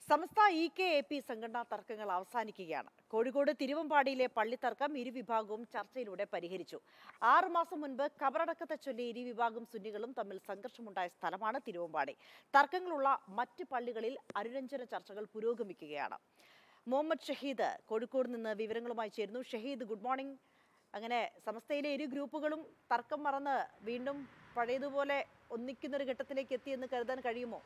സംസ്ഥ E K A P സംഘടനാ തർക്കങ്ങൾ അവസാനിക്കുകയാണ് കോഴിക്കോട് തിരുവമ്പാടിയിലെ പള്ളിത്തർക്കം ഇരുവിഭാഗവും ചർച്ചയിലൂടെ പരിഹരിച്ചു ആറുമാസം മുൻപ് കബറടക്കത്തെ ചൊല്ലി ഇരുവിഭാഗം സുന്നികളും തമ്മിൽ സംഘർഷമുണ്ടായ സ്ഥലമാണ് തിരുവമ്പാടി തർക്കങ്ങളുള്ള മറ്റ് പള്ളികളിൽ അനുരഞ്ജന ചർച്ചകൾ പുരോഗമിക്കുകയാണ് മുഹമ്മദ് ഷഹീദ് കോഴിക്കോട് നിന്ന് വിവരങ്ങളുമായി ചേരുന്നു ഷഹീദ് ഗുഡ് മോർണിംഗ് അങ്ങനെ സമസ്തയിലെ ഇരു ഗ്രൂപ്പുകളും തർക്കം മറന്ന് വീണ്ടും പഴയതുപോലെ ഒന്നിക്കുന്നൊരു ഘട്ടത്തിലേക്ക് എത്തിയെന്ന് കരുതാൻ കഴിയുമോ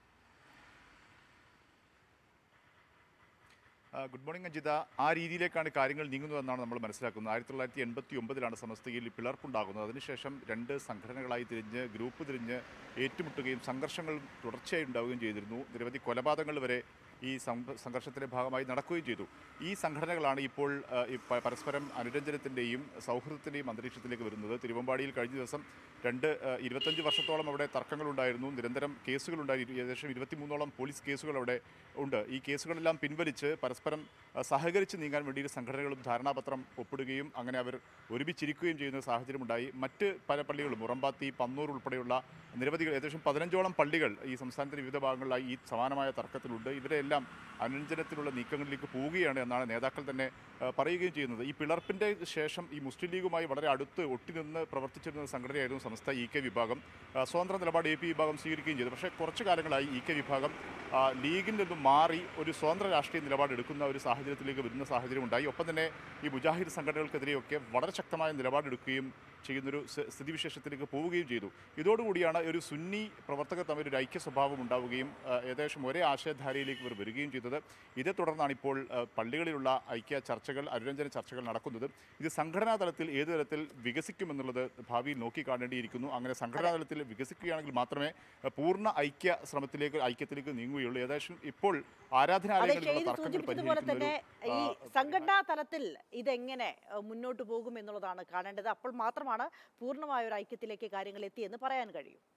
ആ, ഗുഡ് മോർണിംഗ് അജിത ആ രീതിയിലേക്കാണ് കാര്യങ്ങൾ നീങ്ങുന്നതെന്നാണ് നമ്മൾ മനസ്സിലാക്കുന്നത് ആയിരത്തി തൊള്ളായിരത്തി എൺപത്തി ഒമ്പതിലാണ് സമസ്തയിൽ പിളർപ്പുണ്ടാകുന്നത് അതിനുശേഷം രണ്ട് സംഘടനകളായി തിരിഞ്ഞ് ഗ്രൂപ്പ് തിരിഞ്ഞ് ഏറ്റുമുട്ടുകയും സംഘർഷങ്ങൾ തുടർച്ചയായി ഉണ്ടാവുകയും ചെയ്തിരുന്നു നിരവധി കൊലപാതകങ്ങൾ വരെ ഈ സം- സംഘർഷത്തിന്റെ ഭാഗമായി നടക്കുകയും ചെയ്തു ഈ സംഘടനകളാണ് ഇപ്പോൾ ആ, ഈ പ- പരസ്പരം അനുരഞ്ജനത്തിൻ്റെയും സൗഹൃദത്തിൻ്റെയും അന്തരീക്ഷത്തിലേക്ക് വരുന്നത് തിരുവമ്പാടിയിൽ കഴിഞ്ഞ ദിവസം രണ്ട് ആ, ഇരുപത്തഞ്ച് വർഷത്തോളം അവിടെ തർക്കങ്ങളുണ്ടായിരുന്നു നിരന്തരം കേസുകളുണ്ടായി ഏകദേശം ഇരുപത്തിമൂന്നോളം പോലീസ് കേസുകൾ അവിടെ ഉണ്ട് ഈ കേസുകളെല്ലാം പിൻവലിച്ച് പരസ്പരം ആ, സഹകരിച്ച് നീങ്ങാൻ വേണ്ടി ഇരു സംഘടനകളും ധാരണാപത്രം ഒപ്പിടുകയും അങ്ങനെ അവർ ഒരുമിച്ചിരിക്കുകയും ചെയ്യുന്ന സാഹചര്യമുണ്ടായി മറ്റ് പല പള്ളികളും മുറമ്പാത്തി പന്നൂർ ഉൾപ്പെടെയുള്ള നിരവധി ഏകദേശം പതിനഞ്ചോളം പള്ളികൾ ഈ സംസ്ഥാനത്തിന്റെ വിവിധ ഭാഗങ്ങളിലായി ഈ സമാനമായ തർക്കത്തിലുണ്ട് ഇവരെല്ലാം അനുരഞ്ജനത്തിനുള്ള നീക്കങ്ങളിലേക്ക് പോവുകയാണ് എന്നാണ് നേതാക്കൾ തന്നെ ആ, പറയുകയും ചെയ്യുന്നത് ഈ പിളർപ്പിന്റെ ശേഷം ഈ മുസ്ലിം ലീഗുമായി വളരെ അടുത്ത് ഒട്ടിനിന്ന് പ്രവർത്തിച്ചിരുന്ന സംഘടനയായിരുന്നു സംസ്ഥ ഇ കെ വിഭാഗം ആ, സ്വതന്ത്ര നിലപാട് എ പി വിഭാഗം സ്വീകരിക്കുകയും ചെയ്തു പക്ഷേ കുറച്ചു കാലങ്ങളായി ഇ കെ വിഭാഗം ആ, ലീഗിൽ നിന്നും മാറി ഒരു സ്വതന്ത്ര രാഷ്ട്രീയ നിലപാടെടുക്കുന്ന ഒരു സാഹചര്യത്തിലേക്ക് വരുന്ന സാഹചര്യം ഉണ്ടായി ഒപ്പം തന്നെ ഈ മുജാഹിദ് സംഘടനകൾക്കെതിരെയൊക്കെ വളരെ ശക്തമായ നിലപാടെടുക്കുകയും ചെയ്യുന്നൊരു സ്ഥ- സ്ഥിതിവിശേഷത്തിലേക്ക് പോവുകയും ചെയ്തു ഇതോടുകൂടിയാണ് ഒരു സുന്നി പ്രവർത്തകർ തമ്മിൽ ഒരു ഐക്യ സ്വഭാവം ഉണ്ടാവുകയും ആ, ഏകദേശം ഒരേ ആശയധാരയിലേക്ക് ഇവർ വരികയും ചെയ്തത് ഇതേ തുടർന്നാണ് ഇപ്പോൾ ആ, പള്ളികളിലുള്ള ഐക്യ ചർച്ചകൾ അനുരഞ്ജന ചർച്ചകൾ നടക്കുന്നത് ഇത് സംഘടനാ തലത്തിൽ ഏത് തരത്തിൽ വികസിക്കുമെന്നുള്ളത് ഭാവിയിൽ നോക്കിക്കാണേണ്ടിയിരിക്കുന്നു അങ്ങനെ സംഘടനാ തലത്തിൽ വികസിക്കുകയാണെങ്കിൽ മാത്രമേ ആ, പൂർണ്ണ ഐക്യ ശ്രമത്തിലേക്ക് ഐക്യത്തിലേക്ക് നീങ്ങുകയുള്ളൂ ഏകദേശം ഇപ്പോൾ അതെ ആരാധനാലയങ്ങളിലുള്ള ഷെയ്ദ് തർക്കങ്ങൾ സൂചിപ്പിച്ചതുപോലെ തന്നെ പരിഹരിക്കുന്ന ഈ ഒരു, ആ, സംഘടനാ തലത്തിൽ ഇതെങ്ങനെ ഏഹ്, മുന്നോട്ട് പോകും എന്നുള്ളതാണ് കാണേണ്ടത് അപ്പോൾ മാത്രമാണ് പൂർണ്ണമായ ഒരു ഐക്യത്തിലേക്ക് കാര്യങ്ങൾ എത്തിയെന്ന് പറയാൻ കഴിയും